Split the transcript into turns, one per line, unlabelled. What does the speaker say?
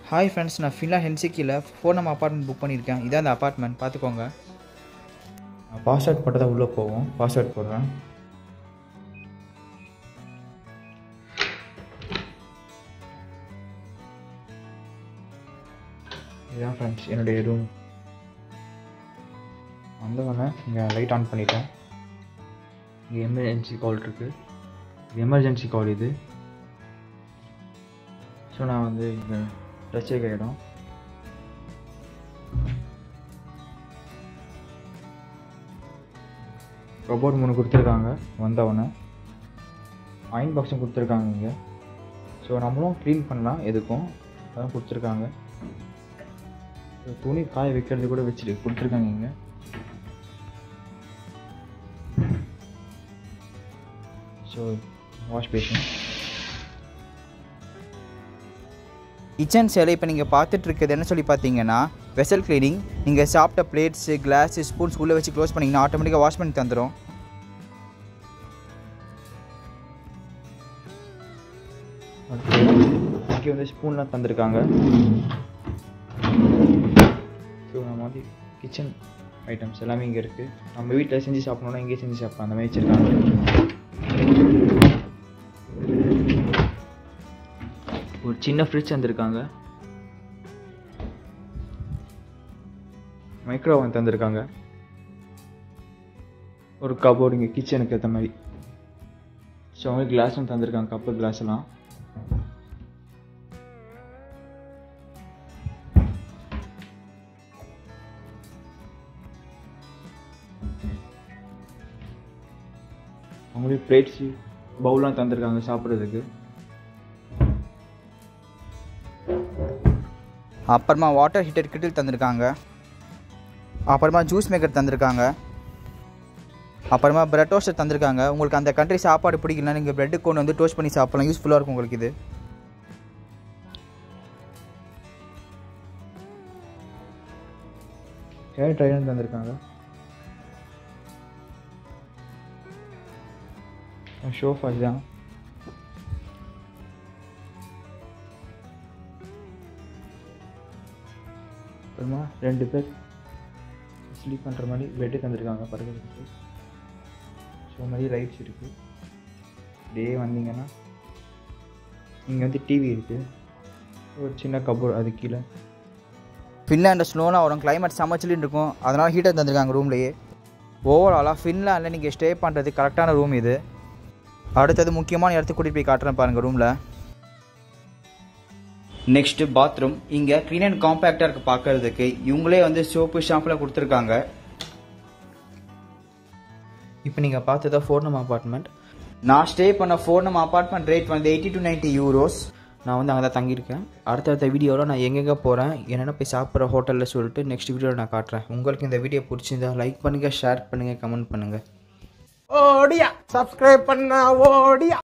hi friends நான் ஃபின்லா ஹென்சிக்கியில் ஃபோர் நம்ம அப்பார்ட்மெண்ட் புக் பண்ணியிருக்கேன் இதான் அந்த அப்பார்ட்மெண்ட் பார்த்துக்கோங்க பாஸ்வேர்ட் போட்டால் தான் உள்ளே போவோம் பாஸ்வேர்ட் போடுறேன் இதுதான் ஃப்ரெண்ட்ஸ் என்னுடைய ரூம் வந்தவொடனே இங்கே லைட் ஆன் பண்ணிட்டேன் இங்கே எமர்ஜென்சி கால் இருக்குது இது எமர்ஜென்சி கால் இது ஸோ நான் வந்து இங்கே டச் ஆகிற இடம் கபோர்ட் மூணு கொடுத்துருக்காங்க வந்தவொடனே அயன் பாக்ஸும் கொடுத்துருக்காங்க இங்கே ஸோ நம்மளும் க்ளீன் பண்ணலாம் எதுக்கும் அதான் கொடுத்துருக்காங்க ஸோ துணி காய வைக்கிறது கூட வச்சுட்டு கொடுத்துருக்காங்க இங்கே ஸோ வாஷ் பேஷன் கிச்சன் சேலை இப்போ நீங்கள் பார்த்துட்டு இருக்கிறது என்ன சொல்லி பார்த்தீங்கன்னா வெசல் க்ளீனிங் நீங்கள் சாப்பிட்ட பிளேட்ஸு கிளாஸு ஸ்பூன்ஸ் உள்ளே வச்சு க்ளோஸ் பண்ணிங்கன்னா ஆட்டோமேட்டிக்காக வாஷ் பண்ணி தந்துடும் இங்கே வந்து ஸ்பூன்லாம் தந்திருக்காங்க ஸோ நம்ம வந்து கிச்சன் ஐட்டம்ஸ் எல்லாமே இங்கே இருக்குது நம்ம வீட்டில் செஞ்சு சாப்பிடணுன்னா இங்கே செஞ்சு சாப்பிடலாம் அந்த மாதிரி வச்சுருக்காங்க ஒரு சின்ன ஃப்ரிட்ஜ் தந்திருக்காங்க மைக்ரோ ஓவன் தந்திருக்காங்க ஒரு கபோர்டு இங்கே கிச்சனுக்கு ஏற்ற மாதிரி ஸோ அவங்க கிளாஸும் தந்திருக்காங்க கப்பு கிளாஸ் எல்லாம் அவங்களே பிளேட்ஸு பவுலாம் தந்திருக்காங்க சாப்பிட்றதுக்கு அப்புறமா வாட்டர் ஹீட்டர் கிட்டில் தந்திருக்காங்க அப்புறமா ஜூஸ் மேக்கர் தந்திருக்காங்க அப்புறமா பிரெட் டோஸ்டர் தந்திருக்காங்க உங்களுக்கு அந்த கண்ட்ரி சாப்பாடு பிடிக்கலனா நீங்கள் பிரெட்டு கொண்டு வந்து டோஸ்ட் பண்ணி சாப்பிடலாம் யூஸ்ஃபுல்லாக இருக்கும் உங்களுக்கு இது ஹேர் ட்ரையர் தந்திருக்காங்க ஷோஃபா தான் அப்புறமா ரெண்டு பேர் ஸ்லீப் பண்ணுற மாதிரி பெட்டு தந்துருக்காங்க படுக்கிறதுக்கு ஸோ மாதிரி லைட்ஸ் இருக்குது டே வந்தீங்கன்னா இங்கே வந்து டிவி இருக்குது ஒரு சின்ன கபோர்ட் அது கீழே ஃபின்லாண்டில் ஸ்னோலாம் வரும் கிளைமேட் சமைச்சிலின்னு இருக்கும் அதனால் ஹீட்டர் தந்திருக்காங்க ரூம்லேயே ஓவராலாக ஃபின்லாண்டில் நீங்கள் ஸ்டே பண்ணுறது கரெக்டான ரூம் இது அடுத்தது முக்கியமான இடத்துக்கு கூட்டிகிட்டு போய் காட்டுறேன் பாருங்கள் ரூமில் நெக்ஸ்ட் பாத்ரூம் இங்கே க்ளீன் அண்ட் காம்பேக்டாக இருக்கு பார்க்கறதுக்கு இவங்களே வந்து சோப்பு ஷாம்பில் கொடுத்துருக்காங்க இப்போ நீங்கள் பார்த்ததா ஃபோர்னம் அப்பார்ட்மெண்ட் நான் ஸ்டே பண்ண ஃபோர்னம் அப்பார்ட்மெண்ட் ரேட் வந்து எயிட்டி டு நைன்ட்டி யூரோஸ் நான் வந்து அங்கே தான் தங்கியிருக்கேன் அடுத்தடுத்த வீடியோவில் நான் எங்கெங்கே போகிறேன் என்னென்ன போய் சாப்பிட்ற ஹோட்டலில் சொல்லிட்டு நெக்ஸ்ட் வீடியோவில் நான் காட்டுறேன் உங்களுக்கு இந்த வீடியோ பிடிச்சிருந்தா லைக் பண்ணுங்கள் ஷேர் பண்ணுங்கள் கமெண்ட் பண்ணுங்கள்
ஓடியா சப்ஸ்கிரைப் பண்ண ஓடியா